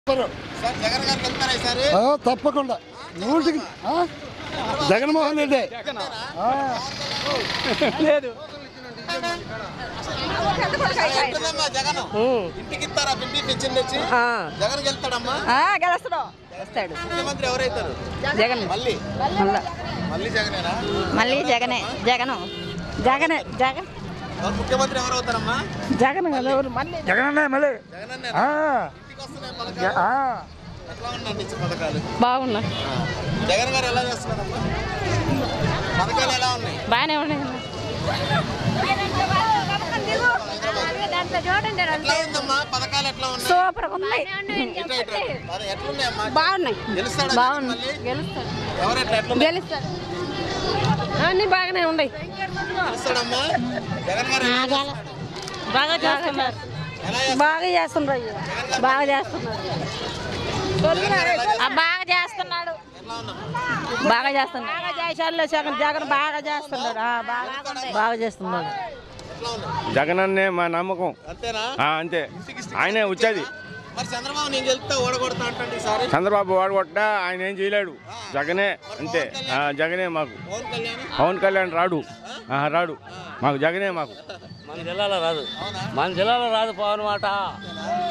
Sir Jagan గారికి వెళ్తారా ఈసారి ఆ, తప్పకుండా నూటికి ఆ? జగన్మోహన్ రెడ్డి ఆ. ఎట్లుందమ్మా జగన్ ఇంటికి ఇస్తారా పిండి పెంచింది తెచ్చి జగన్ వెళ్తాడమ్మా గెలుస్తాడు వస్తాడు ముఖ్యమంత్రి ఎవరైతారు జగన్ మళ్ళీ మళ్ళా మళ్ళీ జగనేనా మళ్ళీ జగనే జగను జగనే జగన్ ఎవరు ముఖ్యమంత్రి ఎవరు అవుతారమ్మా జగన్ మళ్ళీ జగన్ అన్నయ్య మళ్ళీ జగన్ అన్న ఆ, ఇంటికి వస్తున్నాయి పథకాలు ఆ. ఎట్లా ఉందండి ఇచ్చే పథకాలు బాగున్నా జగన్ గారు ఎలా చేస్తున్నారమ్మా పథకాలు ఎలా ఉన్నాయి బాగానే ఉన్నాయి ఎట్లా ఉందమ్మా పథకాలు ఎట్లా ఉన్నాయి సూపర్ ఉన్నాయి ఇటు ఇటు ఇటు. అదే ఎట్లున్నాయమ్మా బాగున్నాయి గెలుస్తాడా బాగున్నాయి మళ్ళీ గెలుస్తాడు ఎవరు ఎట్లా ఎట్లున్నాయి గెలుస్తాడు అన్ని బాగానే ఉన్నాయి గెలుస్తాడమ్మా జగన్ గారు ఎలా చేస్తున్నాడు? బాగా చేస్తున్నారు ఎలా చేస్తున్నాడు? బాగా చేస్తున్నారు బాగా చేస్తున్నారు ఆ, బాగా చేస్తున్నాడు ఎట్లా ఉందమ్మా బాగా చేస్తున్నాడు బాగా చేశాడు జగన్ జగన్ బాగా చేస్తున్నాడు ఆ, బాగా బాగా చేస్తున్నాడు ఎట్లా ఉంది జగనన్నే మా నమ్మకం అంతేనా ఆ, అంతే ఆయనే వచ్చేది మరి చంద్రబాబు నేను గెలుస్తా ఓడగొడతా అంటాడు ఈసారి చంద్రబాబు వాడగొట్ట ఆయన ఏం చేయలేడు జగనే అంతే ఆ, జగనే మాకు పవన్ కళ్యాణ్ పవన్ కళ్యాణ్ రాడు ఆ, రాడు మాకు జగనే మాకు మన జిల్లాలో రాదు అవునా మన జిల్లాలో రాదు పవన్ మాట